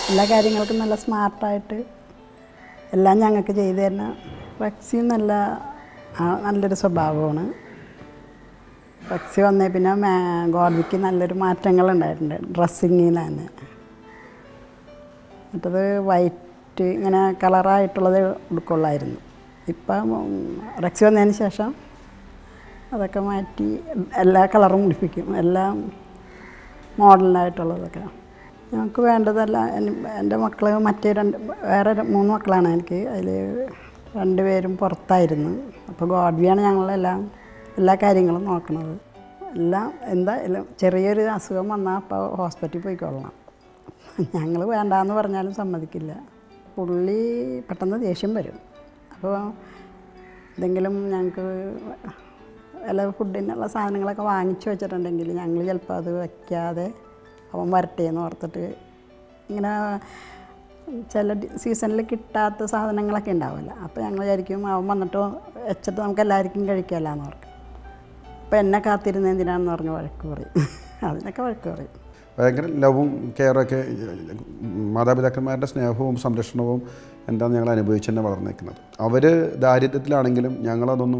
എല്ലാ കാര്യങ്ങൾക്കും നല്ല സ്മാർട്ടായിട്ട് എല്ലാം ഞങ്ങൾക്ക് ചെയ്തു തരുന്ന റക്സിയും നല്ല ആ, നല്ലൊരു സ്വഭാവമാണ് റക്സി വന്നേ പിന്നെ മേ ഗോഡ്വിക്ക് നല്ലൊരു മാറ്റങ്ങളുണ്ടായിട്ടുണ്ട് ഡ്രസ്സിങ്ങിൽ തന്നെ മറ്റത് വൈറ്റ് ഇങ്ങനെ കളറായിട്ടുള്ളത് ഉടുക്കൊള്ളായിരുന്നു ഇപ്പം ഉം, റക്സി വന്നതിന് ശേഷം അതൊക്കെ മാറ്റി എല്ലാ കളറും ഉടുപ്പിക്കും എല്ലാം മോഡലായിട്ടുള്ളതൊക്കെ ഞങ്ങൾക്ക് വേണ്ടതല്ല എൻ- എൻ്റെ മക്കൾ മറ്റേ രണ്ട് വേറെ ര- മൂന്ന് മക്കളാണ് എനിക്ക് അതിൽ രണ്ടുപേരും പുറത്തായിരുന്നു അപ്പോൾ ഗോഡ്വിയാണ് ഞങ്ങളെല്ലാം എല്ലാ കാര്യങ്ങളും നോക്കുന്നത് എല്ലാം എന്താ എല്ലാം ചെറിയൊരു അസുഖം വന്നാൽ അപ്പോൾ ഹോസ്പിറ്റലിൽ പോയിക്കൊള്ളണം ഞങ്ങൾ വേണ്ടാന്ന് പറഞ്ഞാലും സമ്മതിക്കില്ല പുള്ളി പെട്ടെന്ന് ദേഷ്യം വരും അപ്പോൾ എന്തെങ്കിലും ഞങ്ങൾക്ക് വല്ല ഫുഡിനുള്ള സാധനങ്ങളൊക്കെ വാങ്ങിച്ചു വെച്ചിട്ടുണ്ടെങ്കിൽ ഞങ്ങൾ ചിലപ്പോൾ അത് വയ്ക്കാതെ അവൻ വരട്ടെ എന്ന് ഓർത്തിട്ട് ഇങ്ങനെ ചില സീസണിൽ കിട്ടാത്ത സാധനങ്ങളൊക്കെ ഉണ്ടാവില്ല അപ്പോൾ ഞങ്ങൾ വിചാരിക്കും അവൻ വന്നിട്ട് വെച്ചിട്ട് നമുക്ക് എല്ലാവർക്കും കഴിക്കാമല്ലോ എന്ന് ഓർക്കും അപ്പോൾ എന്നെ കാത്തിരുന്ന എന്തിനാണെന്ന് പറഞ്ഞ് വഴക്ക് പറയും അതിനൊക്കെ വഴക്ക് പറയും ഭയങ്കര ലവും കെയറൊക്കെ മാതാപിതാക്കന്മാരുടെ സ്നേഹവും സംരക്ഷണവും എന്താണ് ഞങ്ങൾ അനുഭവിച്ച് തന്നെ വളർന്നേക്കുന്നത് അവർ ദാരിദ്ര്യത്തിലാണെങ്കിലും ഞങ്ങളതൊന്നും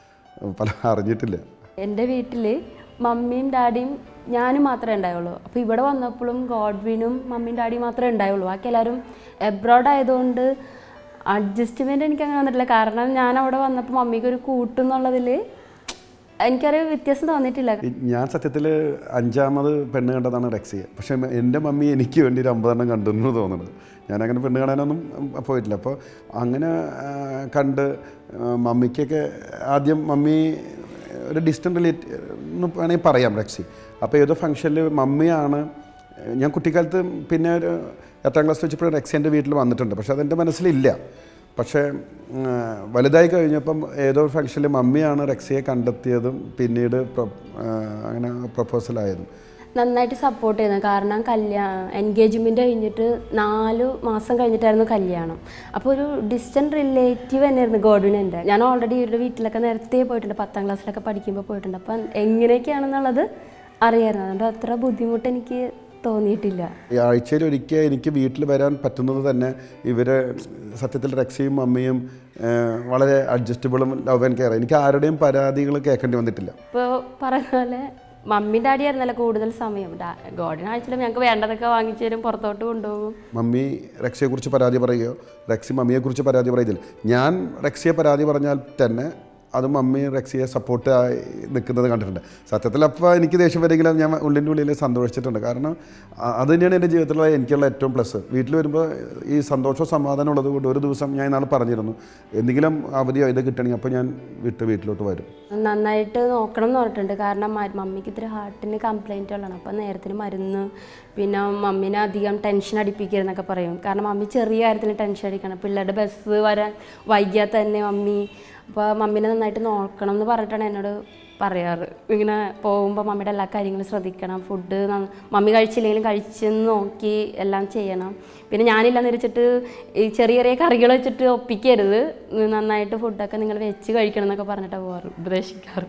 പല അറിഞ്ഞിട്ടില്ല എൻ്റെ വീട്ടിൽ മമ്മിയും ഡാഡിയും ഞാനും മാത്രമേ ഉണ്ടായുള്ളൂ അപ്പോൾ ഇവിടെ വന്നപ്പോഴും ഗോഡ്വിനും മമ്മിയും ഡാഡിയും മാത്രമേ ഉണ്ടായുള്ളൂ ബാക്കി എല്ലാവരും എബ്രോഡ് ആയതുകൊണ്ട് അഡ്ജസ്റ്റ്മെൻറ്റ് എനിക്ക് അങ്ങനെ വന്നിട്ടില്ല കാരണം ഞാൻ അവിടെ വന്നപ്പോൾ മമ്മിക്ക് ഒരു കൂട്ടെന്നുള്ളതിൽ എനിക്കൊരു വ്യത്യാസം തോന്നിയിട്ടില്ല ഈ ഞാൻ സത്യത്തിൽ അഞ്ചാമത് പെണ്ണ് കണ്ടതാണ് റെക്സിയെ പക്ഷേ എൻ്റെ മമ്മി എനിക്ക് വേണ്ടി ഒരു അമ്പതെണ്ണം കണ്ടു എന്ന് തോന്നുന്നത് ഞാനങ്ങനെ പെണ്ണ് കാണാനൊന്നും ഉം, പോയിട്ടില്ല അപ്പോൾ അങ്ങനെ ആ, കണ്ട് ആ, മമ്മിക്കൊക്കെ ആദ്യം മമ്മി ഒരു ഡിസ്റ്റൻ്റ് റിലേറ്റ് എന്ന് വേണമെങ്കിൽ പറയാം റെക്സി അപ്പോൾ ഏതോ ഫംഗ്ഷനിൽ മമ്മിയാണ് ഞാൻ കുട്ടിക്കാലത്ത് പിന്നെ ഒരു എട്ടാം ക്ലാസ് വെച്ചപ്പോഴും റെക്സി എൻ്റെ വീട്ടിൽ വന്നിട്ടുണ്ട് പക്ഷേ അതെൻ്റെ മനസ്സിലില്ല പക്ഷേ ഉം, വലുതായി കഴിഞ്ഞപ്പം ഏതോ ഒരു ഫംഗ്ഷനിൽ മമ്മിയാണ് റെക്സിയെ കണ്ടെത്തിയതും പിന്നീട് പ്രൊ- ആ, അങ്ങനെ പ്രപ്പോസലായതും നന്നായിട്ട് സപ്പോർട്ട് ചെയ്യുന്നത് കാരണം കല്യാണം എൻഗേജ്മെൻറ്റ് കഴിഞ്ഞിട്ട് നാല് മാസം കഴിഞ്ഞിട്ടായിരുന്നു കല്യാണം അപ്പോൾ ഒരു ഡിസ്റ്റൻറ്റ് റിലേറ്റീവ് തന്നെയായിരുന്നു ഗോഡ്വിൻ എൻ്റെ ഞാൻ ഓൾറെഡി ഇവരുടെ വീട്ടിലൊക്കെ നേരത്തെ പോയിട്ടുണ്ട് പത്താം ക്ലാസ്സിലൊക്കെ പഠിക്കുമ്പോൾ പോയിട്ടുണ്ട് അപ്പം എങ്ങനെയൊക്കെയാണെന്നുള്ളത് അറിയായിരുന്നു അതുകൊണ്ട് അത്ര ബുദ്ധിമുട്ട് എനിക്ക് തോന്നിയിട്ടില്ല ഈ ആഴ്ചയിൽ ഒരിക്കൽ എനിക്ക് വീട്ടിൽ വരാൻ പറ്റുന്നത് തന്നെ ഇവരെ സത്യത്തിൽ റെക്സിയും മമ്മിയും ആ, വളരെ അഡ്ജസ്റ്റബിളും ലവ് ആൻഡ് കെയർ എനിക്ക് ആരുടെയും പരാതികൾ കേൾക്കേണ്ടി വന്നിട്ടില്ല ഇപ്പോൾ പറഞ്ഞ പോലെ മമ്മി ഡാഡി ആയിരുന്നല്ലോ കൂടുതൽ സമയം ഗോഡിന് ആഴ്ചയിൽ ഞങ്ങൾക്ക് വേണ്ടതൊക്കെ വാങ്ങിച്ചു തരും പുറത്തോട്ട് കൊണ്ടുപോകും മമ്മി റെക്സിയെക്കുറിച്ച് പരാതി പറയുകയോ റെക്സി മമ്മിയെക്കുറിച്ച് പരാതി പറയുന്നില്ല ഞാൻ റെക്സിയെ പരാതി പറഞ്ഞാൽ തന്നെ അത് മമ്മി റെക്സിയെ സപ്പോർട്ട് ആയി നിൽക്കുന്നത് കണ്ടിട്ടുണ്ട് സത്യത്തിൽ അപ്പോൾ എനിക്ക് ദേഷ്യം വരെങ്കിലും ഞാൻ ഉള്ളിൻ്റെ ഉള്ളിൽ സന്തോഷിച്ചിട്ടുണ്ട് കാരണം അ- അത് തന്നെയാണ് എൻ്റെ ജീവിതത്തിലുള്ള എനിക്കുള്ള ഏറ്റവും പ്ലസ് വീട്ടിൽ വരുമ്പോൾ ഈ സന്തോഷവും സമാധാനം ഉള്ളത് കൊണ്ട് ഒരു ദിവസം ഞാൻ ഇന്നാൾ പറഞ്ഞിരുന്നു എന്തെങ്കിലും അവധിയോ ഇത് കിട്ടണമെങ്കിൽ അപ്പോൾ ഞാൻ വിട്ട് വീട്ടിലോട്ട് വരും നന്നായിട്ട് നോക്കണം എന്ന് പറഞ്ഞിട്ടുണ്ട് കാരണം മ- മമ്മിക്ക് ഇത്തിരി ഹാർട്ടിന് കംപ്ലൈൻറ്റ് ഉള്ളതാണ് അപ്പം നേരത്തിന് മരുന്ന് പിന്നെ മമ്മീനെ അധികം ടെൻഷൻ അടിപ്പിക്കരുതെന്നൊക്കെ പറയും കാരണം മമ്മി ചെറിയ കാര്യത്തിന് ടെൻഷൻ അടിക്കണം പിള്ളേരുടെ ബസ് വരാൻ വൈകിയാൽ തന്നെ മമ്മി അപ്പോൾ മമ്മീനെ നന്നായിട്ട് നോക്കണം എന്ന് പറഞ്ഞിട്ടാണ് എന്നോട് പറയാറ് ഇങ്ങനെ പോകുമ്പോൾ മമ്മിയുടെ എല്ലാ കാര്യങ്ങളും ശ്രദ്ധിക്കണം ഫുഡ് മമ്മി കഴിച്ചില്ലെങ്കിലും കഴിച്ചെന്ന് നോക്കി എല്ലാം ചെയ്യണം പിന്നെ ഞാനില്ലെന്ന് വെച്ചിട്ട് ഈ ചെറിയ ചെറിയ കറികൾ വെച്ചിട്ട് ഒപ്പിക്കരുത് നന്നായിട്ട് ഫുഡൊക്കെ നിങ്ങൾ വെച്ച് കഴിക്കണം എന്നൊക്കെ പറഞ്ഞിട്ടാണ് പോകാറ് ഉപദേശിക്കാറ്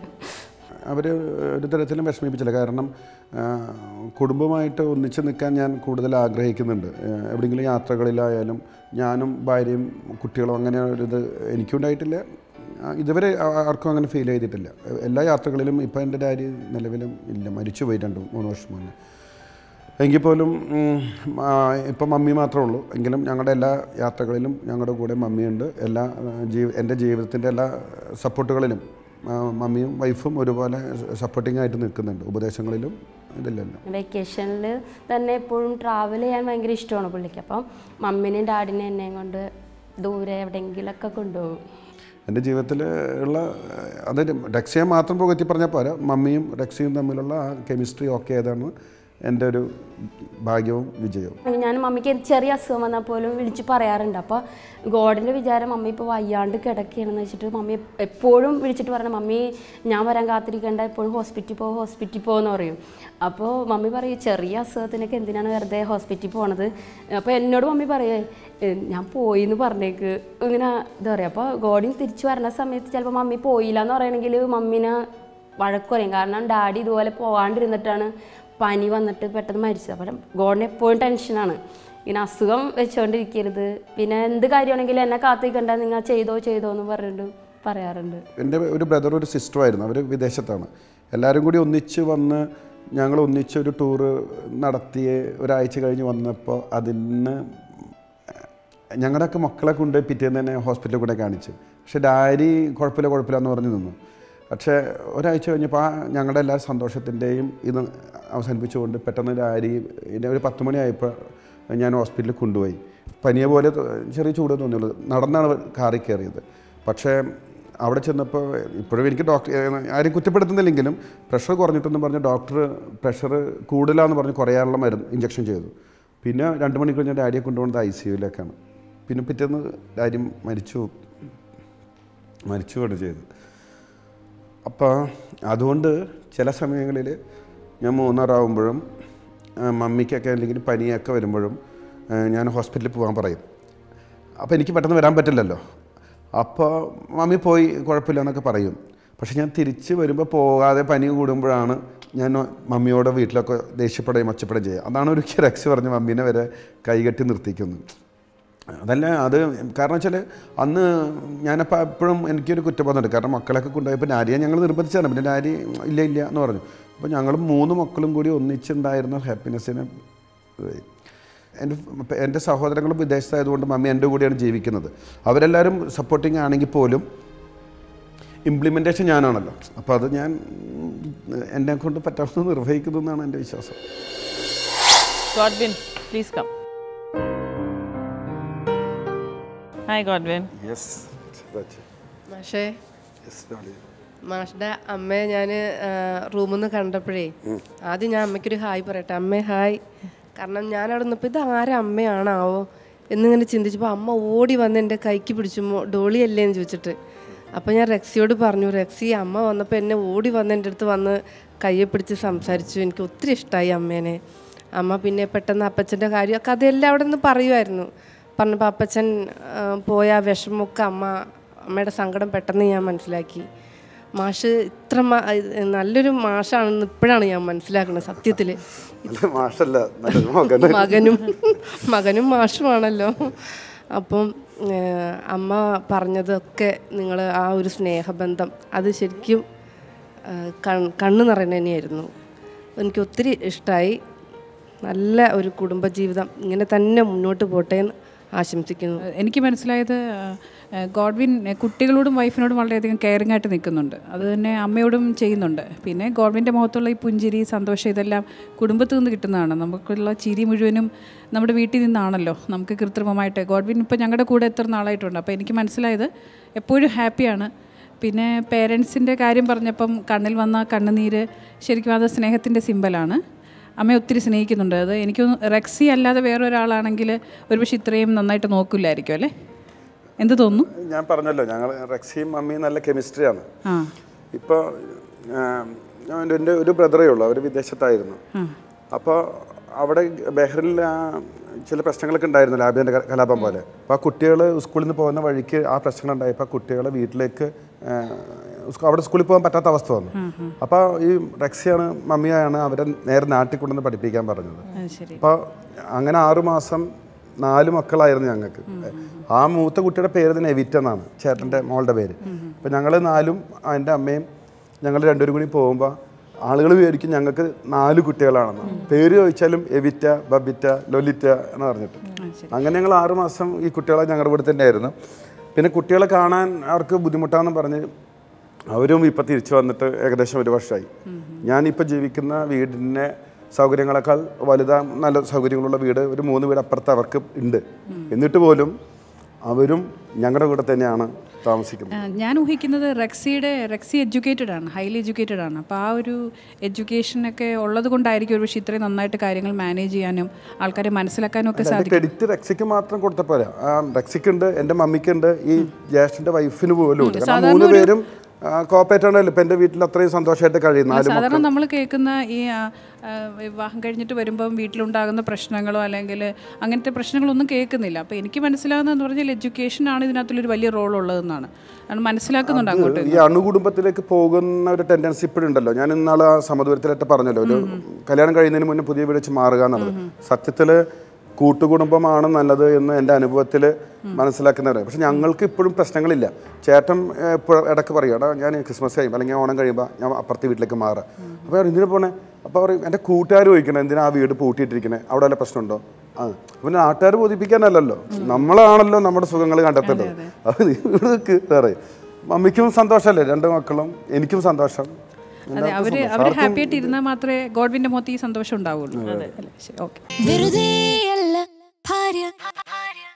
അവർ ഒരു തരത്തിലും വിഷമിപ്പിച്ചില്ല കാരണം ആ, കുടുംബമായിട്ട് ഒന്നിച്ച് നിൽക്കാൻ ഞാൻ കൂടുതൽ ആഗ്രഹിക്കുന്നുണ്ട് ആ, എവിടെയെങ്കിലും യാത്രകളിലായാലും ഞാനും ഭാര്യയും കുട്ടികളും അങ്ങനെ ഒരു ഇത് എനിക്കുണ്ടായിട്ടില്ല ആ, ഇതുവരെ ആ- ആർക്കും അങ്ങനെ ഫീൽ ചെയ്തിട്ടില്ല എല്ലാ യാത്രകളിലും ഇപ്പോൾ എൻ്റെ ഡാഡി നിലവിലും ഇല്ല മരിച്ചു പോയി രണ്ട് മൂന്ന് വർഷം മുന്നേ എങ്കിൽ പോലും ഉം, ആ, ഇപ്പം മമ്മി മാത്രമേ ഉള്ളൂ എങ്കിലും ഞങ്ങളുടെ എല്ലാ യാത്രകളിലും ഞങ്ങളുടെ കൂടെ മമ്മിയുണ്ട് എല്ലാ ആ, ജീവ എൻ്റെ ജീവിതത്തിൻ്റെ എല്ലാ സപ്പോർട്ടുകളിലും ആ, മമ്മിയും വൈഫും ഒരുപോലെ സപ്പോർട്ടിംഗ് ആയിട്ട് നിൽക്കുന്നുണ്ട് ഉപദേശങ്ങളിലും ഇതിലെല്ലാം വെക്കേഷനിൽ തന്നെ എപ്പോഴും ട്രാവൽ ചെയ്യാൻ ഭയങ്കര ഇഷ്ടമാണ് പുള്ളിക്ക് അപ്പം മമ്മീനെയും ഡാഡിനെയും എന്നെയും കൊണ്ട് ദൂരെ എവിടെയെങ്കിലൊക്കെ കൊണ്ടുപോകും എൻ്റെ ജീവിതത്തിൽ ഉള്ള അത് റെക്സിയെ മാത്രം പുകഴ്ത്തി പറഞ്ഞാൽ പോരാ മമ്മിയും റെക്സിയും തമ്മിലുള്ള ആ കെമിസ്ട്രി ഓക്കെ ഏതാണ് എൻ്റെ ഒരു ഭാഗ്യവും വിജയവും ഞാൻ മമ്മിക്ക് ചെറിയ അസുഖം വന്നാൽ പോലും വിളിച്ച് പറയാറുണ്ട് അപ്പോൾ ഗോഡിൻ്റെ വിചാരം മമ്മി ഇപ്പോൾ വയ്യാണ്ട് കിടക്കുകയാണെന്ന് വെച്ചിട്ട് മമ്മി എപ്പോഴും വിളിച്ചിട്ട് പറയണം മമ്മി ഞാൻ വരാൻ കാത്തിരിക്കേണ്ട എപ്പോഴും ഹോസ്പിറ്റലിൽ പോകും ഹോസ്പിറ്റലിൽ പോകുമെന്ന് പറയും അപ്പോൾ മമ്മി പറയും ചെറിയ അസുഖത്തിനൊക്കെ എന്തിനാണ് വെറുതെ ഹോസ്പിറ്റലിൽ പോണത് അപ്പോൾ എന്നോട് മമ്മി പറയേ "ഏ, ഞാൻ പോയി എന്ന് പറഞ്ഞേക്ക് ഇങ്ങനെ എന്താ പറയുക അപ്പോൾ ഗോഡിൻ തിരിച്ചു വരുന്ന സമയത്ത് ചിലപ്പോൾ മമ്മി പോയില്ല എന്ന് പറയണമെങ്കിൽ മമ്മീനെ വഴക്ക് പറയും കാരണം ഡാഡി ഇതുപോലെ പോകാണ്ടിരുന്നിട്ടാണ് പനി വന്നിട്ട് പെട്ടെന്ന് മരിച്ചത് അപ്പം ഗോഡിന് എപ്പോഴും ടെൻഷനാണ് ഇങ്ങനെ അസുഖം വെച്ചുകൊണ്ടിരിക്കരുത് പിന്നെ എന്ത് കാര്യമാണെങ്കിലും എന്നെ കാത്തിക്കണ്ട നിങ്ങൾ ചെയ്തോ ചെയ്തോ എന്ന് പറഞ്ഞിട്ട് പറയാറുണ്ട് എൻ്റെ ഒരു ബ്രദർ ഒരു സിസ്റ്റർ ആയിരുന്നു അവർ വിദേശത്താണ് എല്ലാവരും കൂടി ഒന്നിച്ച് വന്ന് ഞങ്ങൾ ഒന്നിച്ച് ഒരു ടൂറ് നടത്തി ഒരാഴ്ച കഴിഞ്ഞ് വന്നപ്പോൾ അതിന് ഞങ്ങളുടെയൊക്കെ മക്കളെ കൊണ്ട് പിറ്റേന്ന് തന്നെ ഹോസ്പിറ്റലിൽ കൂടെ കാണിച്ചു പക്ഷെ ഡാരി കുഴപ്പമില്ല കുഴപ്പമില്ല എന്ന് പറഞ്ഞ് നിന്നു പക്ഷേ ഒരാഴ്ച കഴിഞ്ഞപ്പോൾ ആ ഞങ്ങളുടെ എല്ലാ സന്തോഷത്തിൻ്റെയും ഇത് അവസാനിപ്പിച്ചുകൊണ്ട് പെട്ടെന്ന് ഡാരി പിന്നെ ഒരു പത്ത് മണിയായപ്പോൾ ഞാൻ ഹോസ്പിറ്റലിൽ കൊണ്ടുപോയി പനിയെ പോലെ ത- ചെറിയ ചൂട് തോന്നിയുള്ളൂ നടന്നാണ് കാറിൽ കയറിയത് പക്ഷേ അവിടെ ചെന്നപ്പോൾ ഇപ്പോഴും എനിക്ക് ഡോക്ടർ ആരും കുറ്റപ്പെടുത്തുന്നില്ലെങ്കിലും പ്രഷർ കുറഞ്ഞിട്ടെന്ന് പറഞ്ഞ് ഡോക്ടർ പ്രഷർ കൂടുതലാന്ന് പറഞ്ഞ് കുറയാനുള്ള മരുന്ന് ഇഞ്ചക്ഷൻ ചെയ്തു പിന്നെ രണ്ട് മണിക്കൂർ ഞാൻ ഡാഡിയെ കൊണ്ടുപോകുന്നത് ഐ സി യുവിലേക്കാണ് പിന്നെ പിറ്റേന്ന് ഡാഡി മരിച്ചു മരിച്ചുകൊണ്ട് ചെയ്തു അപ്പോൾ അതുകൊണ്ട് ചില സമയങ്ങളിൽ ഞാൻ മൂന്നാറാവുമ്പോഴും ആ, മമ്മിക്കൊക്കെ അല്ലെങ്കിൽ പനിയൊക്കെ വരുമ്പോഴും ആ, ഞാൻ ഹോസ്പിറ്റലിൽ പോകാൻ പറയും അപ്പോൾ എനിക്ക് പെട്ടെന്ന് വരാൻ പറ്റില്ലല്ലോ അപ്പോൾ മമ്മി പോയി കുഴപ്പമില്ല എന്നൊക്കെ പറയും പക്ഷെ ഞാൻ തിരിച്ച് വരുമ്പോൾ പോകാതെ പനി കൂടുമ്പോഴാണ് ഞാൻ മമ്മിയോട് വീട്ടിലൊക്കെ ദേഷ്യപ്പെടുകയും ഒച്ചപ്പെടുകയും ചെയ്യുക അതാണ് ഒരു രക്ഷ പറഞ്ഞ് മമ്മീനെ വരെ കൈകെട്ടി നിർത്തിക്കുന്നത് അതല്ല അത് കാരണം വെച്ചാൽ അന്ന് ഞാനപ്പോൾ എപ്പോഴും എനിക്കൊരു കുറ്റബോധമുണ്ട് കാരണം മക്കളൊക്കെ കൊണ്ടുപോയപ്പോൾ നാരിയെ ഞങ്ങൾ നിർബന്ധിച്ചാണ് പിന്നെ നാരി ഇല്ല ഇല്ല എന്ന് പറഞ്ഞു അപ്പോൾ ഞങ്ങൾ മൂന്ന് മക്കളും കൂടി ഒന്നിച്ചുണ്ടായിരുന്ന ഹാപ്പിനെസ്സിനെ ഇതായി. എൻ്റെ എൻ്റെ സഹോദരങ്ങളും വിദേശത്തായതുകൊണ്ട് മമ്മി എൻ്റെ കൂടെയാണ് ജീവിക്കുന്നത് അവരെല്ലാവരും സപ്പോർട്ടിങ് ആണെങ്കിൽ പോലും ഇംപ്ലിമെൻറ്റേഷൻ ഞാനാണല്ലോ അപ്പോൾ അത് ഞാൻ എന്നെ കൊണ്ട് പറ്റാവുന്നത് നിർവഹിക്കുന്നു എന്നാണ് എൻ്റെ വിശ്വാസം Godwin, please come. Hi, Godwin. Yes മാഷേ മാഷിന്റെ അമ്മയെ ഞാൻ റൂമിൽ നിന്ന് കണ്ടപ്പോഴേ ആദ്യം ഞാൻ അമ്മയ്ക്കൊരു ഹായ് പറയട്ടെ അമ്മേ ഹായ് കാരണം ഞാൻ അവിടെ നിന്നപ്പോൾ ഇത് ആരെ അമ്മയാണാവോ എന്നിങ്ങനെ ചിന്തിച്ചപ്പോൾ അമ്മ ഓടി വന്ന് എൻ്റെ കൈക്ക് പിടിച്ചു "മോ- ഡോളിയല്ലേ എന്ന് ചോദിച്ചിട്ട് അപ്പോൾ ഞാൻ റെക്സിയോട് പറഞ്ഞു റെക്സി അമ്മ വന്നപ്പോൾ എന്നെ ഓടി വന്ന് എൻ്റെ അടുത്ത് വന്ന് കയ്യെ പിടിച്ച് സംസാരിച്ചു എനിക്ക് ഒത്തിരി ഇഷ്ടമായി അമ്മേനെ അമ്മ പിന്നെ പെട്ടെന്ന് അപ്പച്ചൻ്റെ കാര്യം കഥയെല്ലാം അവിടെ നിന്ന് പറയുമായിരുന്നു പറഞ്ഞപ്പോൾ അപ്പച്ചൻ ആ, പോയ ആ വിഷമമൊക്കെ അമ്മ അമ്മയുടെ സങ്കടം പെട്ടെന്ന് ഞാൻ മനസ്സിലാക്കി മാഷ് ഇത്ര മ- ഇത് നല്ലൊരു മാഷാണെന്ന് ഇപ്പോഴാണ് ഞാൻ മനസ്സിലാക്കുന്നത് സത്യത്തിൽ നല്ല മാഷല്ല നല്ല മകൻ മകനും മകനും മാഷുമാണല്ലോ അപ്പം ഏഹ്, അമ്മ പറഞ്ഞതൊക്കെ നിങ്ങൾ ആ ഒരു സ്നേഹബന്ധം അത് ശരിക്കും ഏഹ്, കൺ- കണ്ണ് നിറയുന്ന തന്നെയായിരുന്നു എനിക്ക് ഒത്തിരി ഇഷ്ടമായി നല്ല ഒരു കുടുംബജീവിതം ഇങ്ങനെ തന്നെ മുന്നോട്ട് പോട്ടെ എന്ന് ആശംസിക്കുന്നു എനിക്ക് മനസ്സിലായത് ആ, ഗോഡ്വിൻ കുട്ടികളോടും വൈഫിനോടും വളരെയധികം കെയറിംഗ് ആയിട്ട് നിൽക്കുന്നുണ്ട് അത് തന്നെ അമ്മയോടും ചെയ്യുന്നുണ്ട് പിന്നെ ഗോഡ്വിൻ്റെ മുഖത്തുള്ള ഈ പുഞ്ചിരി സന്തോഷം ഇതെല്ലാം കുടുംബത്തിൽ നിന്ന് കിട്ടുന്നതാണ് നമുക്കുള്ള ചിരി മുഴുവനും നമ്മുടെ വീട്ടിൽ നിന്നാണല്ലോ നമുക്ക് കൃത്രിമമായിട്ട് ഗോഡ്വിൻ ഇപ്പോൾ ഞങ്ങളുടെ കൂടെ എത്ര നാളായിട്ടുണ്ട് അപ്പോൾ എനിക്ക് മനസ്സിലായത് എപ്പോഴും ഹാപ്പിയാണ് പിന്നെ പേരൻസിൻ്റെ കാര്യം പറഞ്ഞപ്പം കണ്ണിൽ വന്ന കണ്ണുനീര് ശരിക്കും അത് സ്നേഹത്തിൻ്റെ സിമ്പലാണ് അമ്മയെ ഒത്തിരി സ്നേഹിക്കുന്നുണ്ട് അത് എനിക്ക് തോന്നുന്നു റെക്സി അല്ലാതെ വേറെ ഒരാളാണെങ്കിൽ ഒരുപക്ഷെ ഇത്രയും നന്നായിട്ട് നോക്കില്ലായിരിക്കും അല്ലേ എന്ത് തോന്നുന്നു ഞാൻ പറഞ്ഞല്ലോ ഞങ്ങൾ റെക്സിയും മമ്മിയും നല്ല കെമിസ്ട്രിയാണ് ആ ഇപ്പോൾ എൻ്റെ ഒരു ബ്രദറേ ഉള്ളൂ അവർ വിദേശത്തായിരുന്നു അപ്പോൾ അവിടെ ബഹ്റിനിൽ ആ ചില പ്രശ്നങ്ങളൊക്കെ ഉണ്ടായിരുന്നു ലാബിൻ്റെ കലാപം പോലെ അപ്പോൾ ആ കുട്ടികൾ സ്കൂളിൽ നിന്ന് പോകുന്ന വഴിക്ക് ആ പ്രശ്നങ്ങൾ ഉണ്ടായപ്പോൾ ആ കുട്ടികളെ വീട്ടിലേക്ക് ആ, സ്കൂ- അവിടെ സ്കൂളിൽ പോകാൻ പറ്റാത്ത അവസ്ഥ വന്നു അപ്പോൾ ഈ റെക്സിയാണ് മമ്മിയാണ് അവരെ നേരെ നാട്ടിൽ കൊണ്ടുവന്ന് പഠിപ്പിക്കാൻ പറഞ്ഞത് അത് ശരി അപ്പോൾ അങ്ങനെ ആറു മാസം നാല് മക്കളായിരുന്നു ഞങ്ങൾക്ക് ആ മൂത്ത കുട്ടിയുടെ പേര് തന്നെ എവിറ്റ് എന്നാണ് ചേട്ടൻ്റെ മോളുടെ പേര് അപ്പോൾ ഞങ്ങൾ നാലും എൻ്റെ അമ്മയും ഞങ്ങൾ രണ്ടുപേരും കൂടി പോകുമ്പോൾ ആളുകൾ വിചാരിക്കും ഞങ്ങൾക്ക് നാല് കുട്ടികളാണെന്ന് പേര് ചോദിച്ചാലും എവിറ്റ ബബിറ്റ ലൊലിറ്റ എന്ന് പറഞ്ഞിട്ട് അങ്ങനെ ഞങ്ങൾ ആറു മാസം ഈ കുട്ടികളെ ഞങ്ങളുടെ കൂടെ തന്നെയായിരുന്നു പിന്നെ കുട്ടികളെ കാണാൻ അവർക്ക് ബുദ്ധിമുട്ടാന്ന് പറഞ്ഞ് അവരും ഇപ്പം തിരിച്ചു വന്നിട്ട് ഏകദേശം ഒരു വർഷമായി ഞാനിപ്പോൾ ജീവിക്കുന്ന വീടിൻ്റെ സൗകര്യങ്ങളെക്കാൾ വലുതാ നല്ല സൗകര്യങ്ങളുള്ള വീട് ഒരു മൂന്ന് വീട് അപ്പുറത്ത് അവർക്ക് ഉണ്ട് എന്നിട്ട് പോലും അവരും ഞങ്ങളുടെ കൂടെ തന്നെയാണ് താമസിക്കുന്നത് ആ, ഞാൻ ഊഹിക്കുന്നത് റെക്സിയുടെ റെക്സി എഡ്യൂക്കേറ്റഡ് ആണ് ഹൈലി എഡ്യൂക്കേറ്റഡ് ആണ് അപ്പോൾ ആ ഒരു എഡ്യൂക്കേഷനൊക്കെ ഉള്ളത് കൊണ്ടായിരിക്കും ഒരുപക്ഷെ ഇത്രയും നന്നായിട്ട് കാര്യങ്ങൾ മാനേജ് ചെയ്യാനും ആൾക്കാരെ മനസ്സിലാക്കാനും ഒക്കെ അതിന്റെ സാധിക്കും ക്രെഡിറ്റ് റെക്സിക്ക് മാത്രം കൊടുത്ത പോരാ ആ റെക്സിക്ക് ഉണ്ട് എൻ്റെ മമ്മിക്കുണ്ട് ഈ ജ്യേഷ്ഠൻ്റെ വൈഫിന് പോലും ഉണ്ട് കാരണം മൂന്ന് പേരും കോപ്പറേറ്റ് ആണല്ലോ ഇപ്പം എൻ്റെ വീട്ടിൽ അത്രയും സന്തോഷമായിട്ട് കഴിയും നാല് സാധാരണ നമ്മൾ കേൾക്കുന്ന ഈ ആ, ആ, വിവാഹം കഴിഞ്ഞിട്ട് വരുമ്പം വീട്ടിലുണ്ടാകുന്ന പ്രശ്നങ്ങളോ അല്ലെങ്കിൽ അങ്ങനത്തെ പ്രശ്നങ്ങളൊന്നും കേൾക്കുന്നില്ല അപ്പോൾ എനിക്ക് മനസ്സിലാകുന്നതെന്ന് പറഞ്ഞാൽ എഡ്യൂക്കേഷൻ ആണ് ഇതിനകത്തുള്ളൊരു വലിയ റോൾ ഉള്ളതെന്നാണ് കാരണം മനസ്സിലാക്കുന്നുണ്ട് അങ്ങോട്ട് ഈ അണുകുടുംബത്തിലേക്ക് പോകുന്ന ഒരു ടെൻഡൻസി ഇപ്പോഴുണ്ടല്ലോ ഞാൻ ഇന്നാൾ ആ സമദൂരത്തിലായിട്ട് പറഞ്ഞല്ലോ ഒരു കല്യാണം കഴിയുന്നതിന് മുന്നേ പുതിയ വീട് വെച്ച് മാറുക എന്നുള്ളത് സത്യത്തിൽ കൂട്ടുകുടുംബമാണ് നല്ലത് എന്ന് എൻ്റെ അനുഭവത്തിൽ മനസ്സിലാക്കുന്നവരാണ് പക്ഷെ ഞങ്ങൾക്ക് ഇപ്പോഴും പ്രശ്നങ്ങളില്ല ചേട്ടൻ ഇപ്പോൾ ഇടയ്ക്ക് പറയും എടാ ഞാൻ ക്രിസ്മസ് കഴിയുമ്പോൾ അല്ലെങ്കിൽ ഓണം കഴിയുമ്പോൾ ഞാൻ അപ്പുറത്തെ വീട്ടിലേക്ക് മാറാം അപ്പോൾ പറയും എന്തിനാ പോണേ അപ്പോൾ പറയും എൻ്റെ കൂട്ടുകാർ ചോദിക്കണേ എന്തിനാ ആ വീട് പൂട്ടിയിട്ടിരിക്കണേ അവിടെ വല്ല പ്രശ്നമുണ്ടോ ആ പിന്നെ നാട്ടുകാർ ബോധിപ്പിക്കാനല്ലല്ലോ നമ്മളാണല്ലോ നമ്മുടെ സുഖങ്ങൾ കണ്ടെത്തേണ്ടത് അത് നീ ഇവിടെ നിൽക്ക് പറയും മമ്മിക്കും സന്തോഷമല്ലേ രണ്ട് മക്കളും എനിക്കും സന്തോഷം അതെ അവര് അവർ ഹാപ്പി ആയിട്ട് ഇരുന്നാൽ മാത്രമേ ഗോഡ്വിന്റെ മുഖത്ത് ഈ സന്തോഷം ഉണ്ടാവുള്ളൂ അല്ലേ ശരി ഓക്കെ വെറുതെയല്ല ഭാര്യ